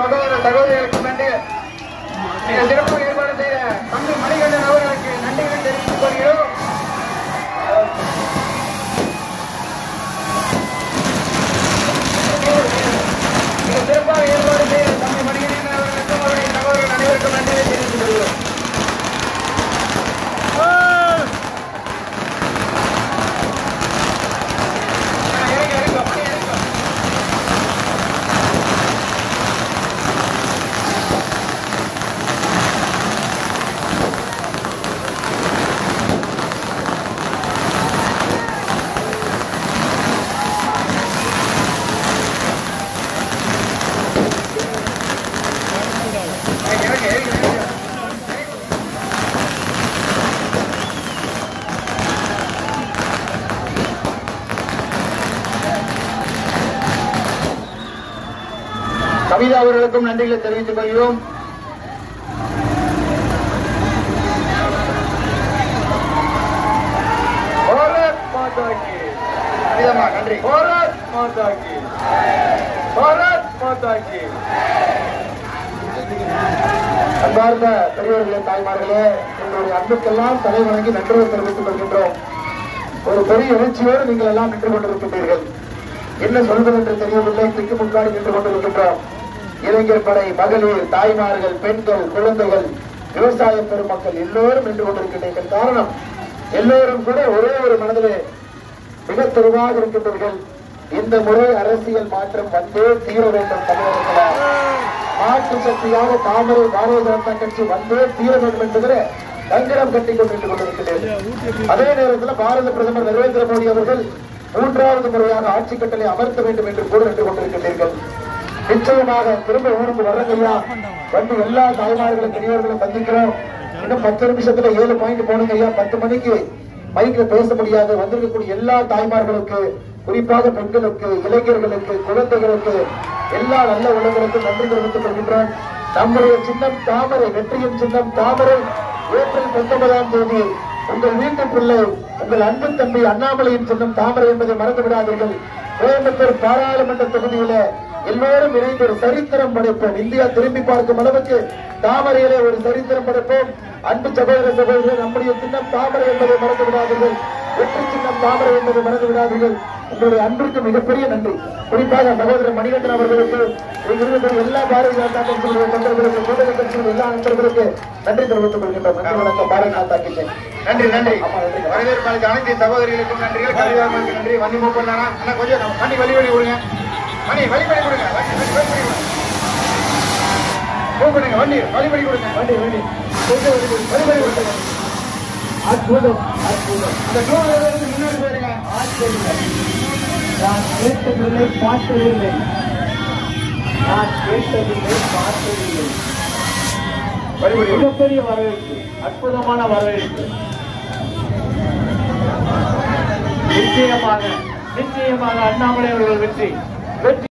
சகோதர சகோதரிகளுக்கு நன்றி மிக சிறப்பாக ஏற்பாடு செய்த தம்பி மணிகண்டன் அவர்களுக்கு நன்றிகளை தெரிவித்துக் கொள்கிறோம் மிக சிறப்பாக ஏற்பாடு செய்த தம்பி மணிகண்டன் அவர்களுக்கும் அவருடைய சகோதரர் அனைவருக்கும் நன்றிகளை தெரிவித்துக் கொள்கிறோம் இறங்க இறங்க அப்படியே இறங்க இறங்க இறங்க இறங்க கவிதா அவர்களுக்கும் நன்றிகளை தெரிவித்துக் கொள்கிறோம் பாரத் மாதா கி கவிதம்மா நன்றி பாரத் மாதா கி பாரத் மாதா கி அன்பார்ந்த பெரியவர்களே தாய்மார்களே எங்களுடைய அன்புக்கெல்லாம் தலை வணங்கி நன்றி தெரிவித்துக் கொள்கின்றோம் ஒரு பெரிய எழுச்சியோடு நீங்கள் எல்லாம் நின்று கொண்டிருக்கின்றீர்கள் என்ன சொல்வது என்று தெரியவில்லை திக்கு முன்னாடி நின்று கொண்டிருக்கின்றோம் இளைஞர் படை மகளிர் தாய்மார்கள் பெண்கள் குழந்தைகள் விவசாய பெருமக்கள் எல்லோரும் நின்று கொண்டிருக்கின்றீர்கள் காரணம் எல்லோரும் கூட ஒரே ஒரு மனதிலே மிக தெளிவாக இருக்கின்றீர்கள் இந்த முறை அரசியல் மாற்றம் வந்தே தீர வேண்டும் தமிழகத்தில் மாற்று சக்தியாக தாமரை பாரதிய ஜனதா கட்சி வந்தே தீர வேண்டும் என்பதில் கங்கணம் கட்டிக் கொண்டு கொண்டிருக்கிறேன் அதே நேரத்தில் பாரத பிரதமர் நரேந்திர மோடி அவர்கள் மூன்றாவது முறையாக ஆட்சி கட்டளை அமர்த்த வேண்டும் என்று கூட நின்று கொண்டிருக்கின்றீர்கள் நிச்சயமாக திரும்ப ஊருக்கு வரங்கய்யா வந்து எல்லா தாய்மார்களும் பெரியவர்களும் சந்திக்கிறோம் இன்னும் பத்து நிமிஷத்துல ஏழு பாயிண்ட் போனுங்க ஐயா பத்து மணிக்கு மைக்ல பேச முடியாது வந்திருக்கக்கூடிய எல்லா தாய்மார்களுக்கு குறிப்பாக பெண்களுக்கு இளைஞர்களுக்கு குழந்தைகளுக்கு எல்லா நல்ல உள்ளங்களுக்கும் நன்றி தெரிவித்துக் கொள்கின்றோம் நம்முடைய சின்னம் தாமரை வெற்றியின் சின்னம் தாமரை ஏப்ரல் பத்தொன்பதாம் தேதி உங்கள் வீட்டு பிள்ளை உங்கள் அன்பு தம்பி அண்ணாமலையின் சின்னம் தாமரை என்பதை மறந்து விடாதீர்கள் கோயம்புத்தூர் பாராளுமன்ற தொகுதியில எல்லோரும் இணைந்து ஒரு சரித்திரம் படைப்போம் இந்தியா திரும்பி பார்க்கும் அளவுக்கு தாமரையிலே ஒரு சரித்திரம் படைப்போம் அன்பு சகோதர சகோதரர் நம்முடைய சின்னம் தாமரை என்பதை மறந்து விடாதீர்கள் வெற்றி சின்னம் தாமரை என்பதை மறந்து விடாதீர்கள் உங்களுடைய அன்பிற்கு மிகப்பெரிய நன்றி குறிப்பாக சகோதரர் மணிகண்டன் அவர்களுக்கு இங்கு இருக்கக்கூடிய எல்லா பாரதிய ஜனதா கட்சிகளுடைய தொண்டர்களுக்கு கூட்டணி கட்சிகள் எல்லா நண்பர்களுக்கு நன்றி தெரிவித்துக் கொள்கின்றோம் நன்றி வணக்கம் பாரதிய ஜனதா கட்சி நன்றி நன்றி வரவேற்பு அனைத்து சகோதரிகளுக்கும் நன்றிகள் கவிதாவுக்கு நன்றி வண்டி மூப்பண்ணா அண்ணா கொஞ்சம் வண்டி வழி வழி கொடுங்க மணி வழி வழி கொடுங்க வண்டி வழி வழி கொடுங்க மூவ் பண்ணுங்க வண்டி வழி வழி கொடுங்க வண்டி வண்டி கொஞ்சம் வழி வழி வழி வழி கொடுங்க அற்புதம் அற்புதம் அந்த டூ வீலர் முன்னாடி போயிருங்க நான் கேட்டதில்லை பார்த்ததில்லை நான் கேட்டதில்லை பார்த்ததில்லை வழி வழி கொடுங்க. மிகப்பெரிய வரவேற்பு அற்புதமான வரவேற்பு நிச்சயமாக நிச்சயமாக அண்ணாமலை அவர்கள் வெற்றி வெற்றி